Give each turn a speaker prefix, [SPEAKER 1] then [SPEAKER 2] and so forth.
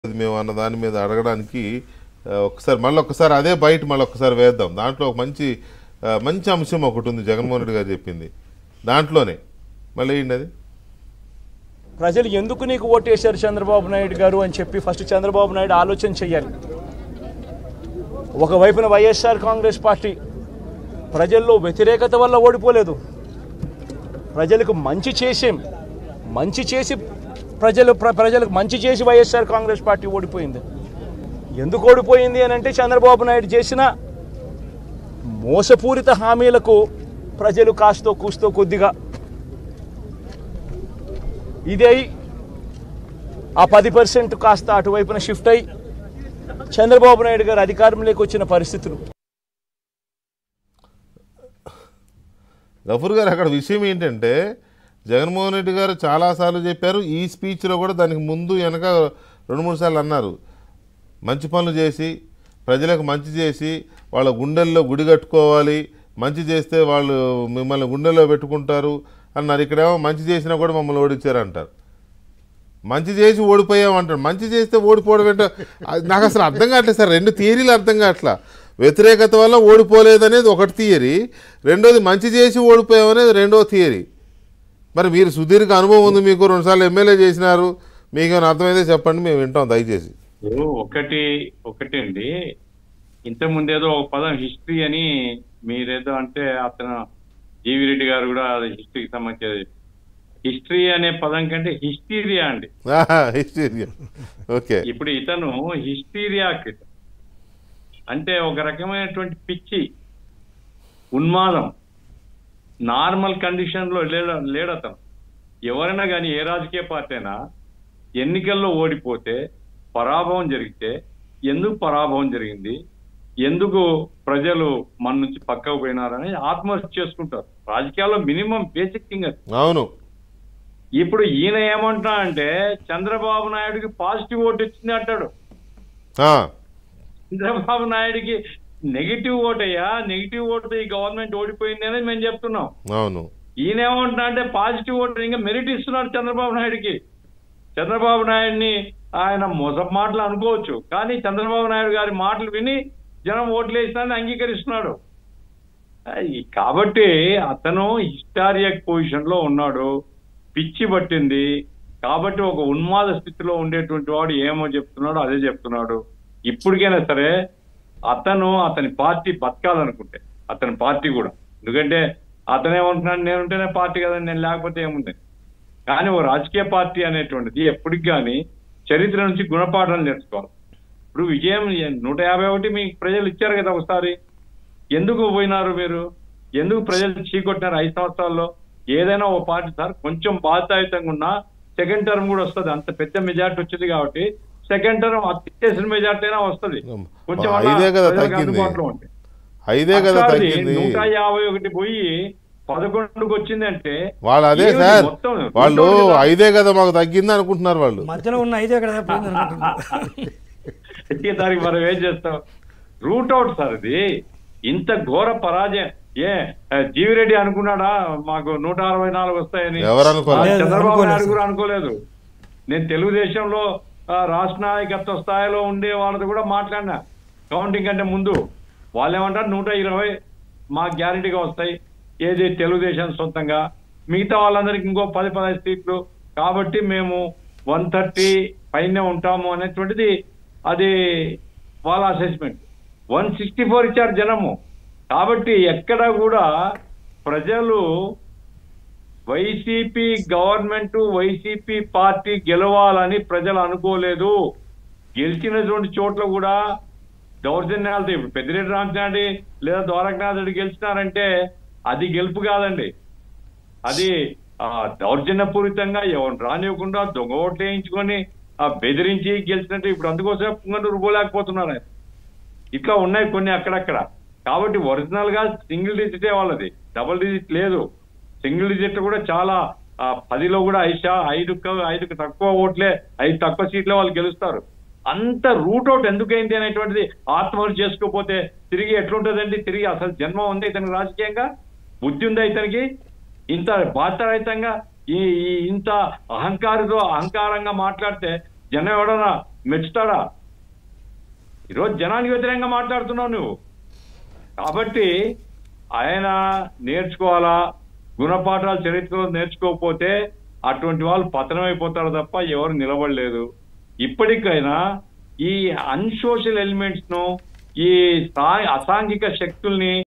[SPEAKER 1] అది మేము అన్న దాని మీద అడగడానికి ఆ, ఒకసారి మళ్ళీ ఒకసారి అదే బయట మళ్ళీ ఒకసారి వేద్దాం దాంట్లో ఒక మంచి ఆ, మంచి అంశం ఒకటి ఉంది జగన్మోహన్ రెడ్డి గారు చెప్పింది దాంట్లోనే మళ్ళీ ఏంటి అది
[SPEAKER 2] ప్రజలు ఎందుకు నీకు ఓటేశారు చంద్రబాబు నాయుడు గారు అని చెప్పి ఫస్ట్ చంద్రబాబు నాయుడు ఆలోచన చెయ్యాలి ఒకవైపున వైఎస్ఆర్ కాంగ్రెస్ పార్టీ ప్రజల్లో వ్యతిరేకత వల్ల ఓడిపోలేదు ప్రజలకు మంచి చేసేం మంచి చేసి ప్రజలు ప్ర- ప్రజలకు మంచి చేసి వైఎస్ఆర్ కాంగ్రెస్ పార్టీ ఓడిపోయింది ఎందుకు ఓడిపోయింది అని అంటే చంద్రబాబు నాయుడు చేసిన మోసపూరిత హామీలకు ప్రజలు కాస్తో కూస్తో కొద్దిగా ఇదే ఆ పది పర్సెంట్ కాస్త అటువైపున షిఫ్ట్ అయి చంద్రబాబు నాయుడు గారు అధికారంలోకి వచ్చిన పరిస్థితులు
[SPEAKER 1] గఫూర్ గారు అక్కడ విషయం ఏంటంటే జగన్మోహన్ రెడ్డి గారు చాలాసార్లు చెప్పారు ఈ స్పీచ్లో కూడా దానికి ముందు వెనక రెండు మూడు సార్లు అన్నారు మంచి పనులు చేసి ప్రజలకు మంచి చేసి వాళ్ళ గుండెల్లో గుడి కట్టుకోవాలి మంచి చేస్తే వాళ్ళు మిమ్మల్ని గుండెల్లో పెట్టుకుంటారు అన్నారు ఇక్కడేమో మంచి చేసినా కూడా మమ్మల్ని ఓడించారు అంటారు మంచి చేసి ఓడిపోయాం అంటాడు మంచి చేస్తే ఓడిపోవడం ఏంటో అది నాకు అసలు అర్థం కావట్లేదు సార్ రెండు థియరీలు అర్థం కావట్లా వ్యతిరేకత వల్ల ఓడిపోలేదు అనేది ఒకటి థియరీ రెండోది మంచి చేసి ఓడిపోయాం అనేది రెండో థియరీ మరి మీరు సుదీర్ఘ అనుభవం ఉంది మీకు రెండుసార్లు ఎమ్మెల్యే చేసినారు మీకు ఏమైనా అర్థమైతే చెప్పండి మేము వింటాం దయచేసి
[SPEAKER 3] ఇప్పుడు ఒకటి ఒకటి అండి ఇంతకు ముందేదో ఒక పదం హిస్టరీ అని మీరేదో అంటే అతను జీవి రెడ్డి గారు కూడా అది హిస్టరీకి సంబంధించి హిస్టరీ అనే పదం కంటే హిస్టీరియా అండి
[SPEAKER 1] హిస్టరీ ఓకే
[SPEAKER 3] ఇప్పుడు ఇతను హిస్టీరియా అంటే ఒక రకమైనటువంటి పిచ్చి ఉన్మాదం నార్మల్ కండిషన్ లో లేడ లేడతను ఎవరైనా కానీ ఏ రాజకీయ పార్టీ అయినా ఎన్నికల్లో ఓడిపోతే పరాభవం జరిగితే ఎందుకు పరాభవం జరిగింది ఎందుకు ప్రజలు మన నుంచి పక్కకు పోయినారని ఆత్మహత్య చేసుకుంటారు రాజకీయాల్లో మినిమం బేసిక్ థింగ్ అది
[SPEAKER 1] అవును
[SPEAKER 3] ఇప్పుడు ఈయన ఏమంటా అంటే చంద్రబాబు నాయుడుకి పాజిటివ్ ఓటు వచ్చింది అంటాడు
[SPEAKER 1] ఆ,
[SPEAKER 3] చంద్రబాబు నాయుడుకి నెగిటివ్ ఓట్ అయ్యా నెగిటివ్ ఓటు ఈ గవర్నమెంట్ ఓడిపోయింది అనేది మేము చెప్తున్నాం
[SPEAKER 1] అవును
[SPEAKER 3] ఈయన ఏమంటున్నా అంటే పాజిటివ్ ఓటు ఇంకా మెరిట్ ఇస్తున్నాడు చంద్రబాబు నాయుడుకి చంద్రబాబు నాయుడిని ఆయన మోస మాటలు అనుకోవచ్చు కానీ చంద్రబాబు నాయుడు గారి మాటలు విని జనం ఓట్లు వేసినాన్ని అంగీకరిస్తున్నాడు అది కాబట్టి అతను హిస్టారియక్ పొజిషన్ లో ఉన్నాడు పిచ్చి పట్టింది కాబట్టి ఒక ఉన్మాద స్థితిలో ఉండేటువంటి వాడు ఏమో చెప్తున్నాడు అదే చెప్తున్నాడు ఇప్పటికైనా సరే అతను అతని పార్టీ బతకాలనుకుంటే అతని పార్టీ కూడా ఎందుకంటే అతనేమంటున్నాడు నేనుంటేనే పార్టీ కదండి నేను లేకపోతే ఏముంది కానీ ఓ రాజకీయ పార్టీ అనేటువంటిది ఎప్పటికి కానీ చరిత్ర నుంచి గుణపాఠాలు నేర్చుకోవాలి ఇప్పుడు విజయం నూట యాభై ఒకటి మీకు ప్రజలు ఇచ్చారు కదా ఒకసారి ఎందుకు పోయినారు మీరు ఎందుకు ప్రజలు చీకొట్టినారు ఐదు సంవత్సరాల్లో ఏదైనా ఓ పార్టీ సార్ కొంచెం బాధ్యతాయుతంగా ఉన్నా సెకండ్ టర్మ్ కూడా వస్తుంది అంత పెద్ద మెజార్టీ వచ్చింది కాబట్టి సెకండ్ టర్మ్ అత్యేసిన మెజార్టీ అయినా వస్తుంది కొంచెం అలా
[SPEAKER 1] ఐదే కదా
[SPEAKER 3] ప్రజలకు
[SPEAKER 1] తగ్గింది.
[SPEAKER 3] అందుబాటులో ఉంటాయి.
[SPEAKER 1] ఐదే కదా
[SPEAKER 3] అట్లాంటిది
[SPEAKER 1] తగ్గింది
[SPEAKER 3] నూట యాభై ఒకటి పోయి పదకొండుకి వచ్చిందంటే
[SPEAKER 1] వాళ్ళు అదే
[SPEAKER 3] ఏమిటి
[SPEAKER 1] సార్
[SPEAKER 3] మొత్తం
[SPEAKER 1] వాళ్ళు
[SPEAKER 3] రెండోది కదా.
[SPEAKER 1] ఐదే కదా మాకు తగ్గింది అనుకుంటున్నారు వాళ్ళు
[SPEAKER 4] మధ్యలో ఉన్న ఐదే కదా పోయింది అనుకుంటున్నా
[SPEAKER 3] ఇక దానికి మనం ఏం చేస్తాం రూట్ అవుట్ సార్ ఇది ఇంత ఘోర పరాజయం ఏ ఆ, జీవిరెడ్డి అనుకున్నాడా మాకు నూట అరవై నాలుగు వస్తాయని
[SPEAKER 1] ఎవరు అనుకోలేదు.
[SPEAKER 3] ఆ, చంద్రబాబు
[SPEAKER 4] అనుకోలేదు
[SPEAKER 3] నాయుడు
[SPEAKER 4] సార్.
[SPEAKER 3] కూడా అనుకోలేదు నేను తెలుగుదేశంలో ఆ, రాష్ట్ర నాయకత్వ స్థాయిలో ఉండే వాళ్ళతో కూడా మాట్లాడినా కౌంటింగ్ కంటే ముందు వాళ్ళు ఏమంటారు నూట ఇరవై మా గ్యారంటీగా వస్తాయి ఏది తెలుగుదేశం సొంతంగా మిగతా వాళ్ళందరికీ ఇంకో పది పదహైదు సీట్లు కాబట్టి మేము వన్ థర్టీ పైనే ఉంటాము అనేటువంటిది అది వాళ్ళ అసెస్మెంట్ వన్ సిక్స్టీ ఫోర్ ఇచ్చారు జనము కాబట్టి ఎక్కడ కూడా ప్రజలు వైసీపీ గవర్నమెంట్ వైసీపీ పార్టీ గెలవాలని ప్రజలు అనుకోలేదు గెలిచినటువంటి చోట్ల కూడా దౌర్జన్యాలతో ఇప్పుడు పెద్దిరెడ్డి రామచంద్ర లేదా ద్వారకనాథ్ రెడ్డి గెలిచినారంటే అది గెలుపు కాదండి అది ఆ, దౌర్జన్యపూరితంగా ఎవరిని రానివ్వకుండా దొంగ ఓట్లు వేయించుకొని ఆ బెదిరించి గెలిచినట్టు ఇప్పుడు అందుకోసం పుంగనూరు పోలేకపోతున్నారు ఆయన. ఇట్లా ఉన్నాయి కొన్ని అక్కడక్కడ కాబట్టి ఒరిజినల్ గా సింగిల్ డిజిటే వాళ్ళది డబుల్ డిజిట్ లేదు సింగిల్ డిజిట్ కూడా చాలా ఆ, పదిలో కూడా ఐదు శా- ఐదు ఐదుకు తక్కువ ఓట్లే ఐదు తక్కువ సీట్లే వాళ్ళు గెలుస్తారు అంత రూట్ అవుట్ ఎందుకైంది అనేటువంటిది ఆత్మహత్య చేసుకోపోతే తిరిగి ఎట్లుంటదండి తిరిగి అసలు జన్మ ఉంది ఇతనికి రాజకీయంగా బుద్ధి ఉందా ఇతనికి ఇంత బాధ్యరహితంగా ఈ ఈ ఇంత అహంకారితో అహంకారంగా మాట్లాడితే జనం ఎవడన్నా మెచ్చుతాడా ఈరోజు జనానికి వ్యతిరేకంగా మాట్లాడుతున్నావు నువ్వు కాబట్టి ఆయన నేర్చుకోవాలా గుణపాఠాలు చరిత్రలో నేర్చుకోకపోతే అటువంటి వాళ్ళు పతనమైపోతారు తప్ప ఎవరు నిలబడలేదు ఇప్పటికైనా ఈ అన్సోషల్ ఎలిమెంట్స్ ను ఈ సా- అసాంఘిక శక్తుల్ని